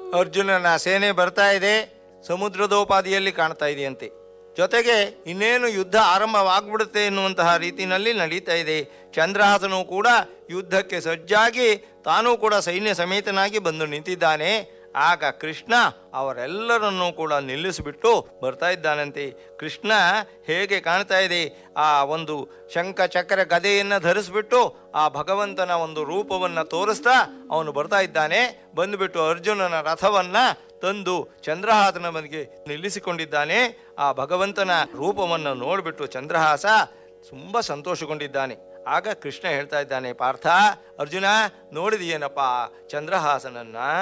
ಅರ್ಜುನನ ಸೇನೆ ಬರ್ತಾ ಇದೆ ಸಮುದ್ರದೋಪಾದಿಯಲ್ಲಿ ಕಾಣ್ತಾ ಇದೆಯಂತೆ ಜೊತೆಗೆ ಇನ್ನೇನು ಯುದ್ಧ ಆರಂಭವಾಗ್ಬಿಡುತ್ತೆ ಎನ್ನುವಂತಹ ರೀತಿಯಲ್ಲಿ ನಡೀತಾ ಇದೆ ಚಂದ್ರಹಾಸನು ಕೂಡ ಯುದ್ಧಕ್ಕೆ ಸಜ್ಜಾಗಿ ತಾನೂ ಕೂಡ ಸೈನ್ಯ ಸಮೇತನಾಗಿ ಬಂದು ನಿಂತಿದ್ದಾನೆ ಆಗ ಕೃಷ್ಣ ಅವರೆಲ್ಲರನ್ನೂ ಕೂಡ ನಿಲ್ಲಿಸಿಬಿಟ್ಟು ಬರ್ತಾ ಇದ್ದಾನಂತೆ ಕೃಷ್ಣ ಹೇಗೆ ಕಾಣ್ತಾ ಇದೆ ಆ ಒಂದು ಶಂಖ ಚಕ್ರ ಗದೆಯನ್ನು ಧರಿಸ್ಬಿಟ್ಟು ಆ ಭಗವಂತನ ಒಂದು ರೂಪವನ್ನು ತೋರಿಸ್ತಾ ಅವನು ಬರ್ತಾ ಇದ್ದಾನೆ ಬಂದುಬಿಟ್ಟು ಅರ್ಜುನನ ರಥವನ್ನ ತಂದು ಚಂದ್ರಹಾಸನ ಬದಿಗೆ ನಿಲ್ಲಿಸಿಕೊಂಡಿದ್ದಾನೆ ಆ ಭಗವಂತನ ರೂಪವನ್ನು ನೋಡಿಬಿಟ್ಟು ಚಂದ್ರಹಾಸ ತುಂಬ ಸಂತೋಷಗೊಂಡಿದ್ದಾನೆ ಆಗ ಕೃಷ್ಣ ಹೇಳ್ತಾ ಇದ್ದಾನೆ ಪಾರ್ಥ ಅರ್ಜುನ ನೋಡಿದೆಯೇನಪ್ಪ ಚಂದ್ರಹಾಸನನ್ನ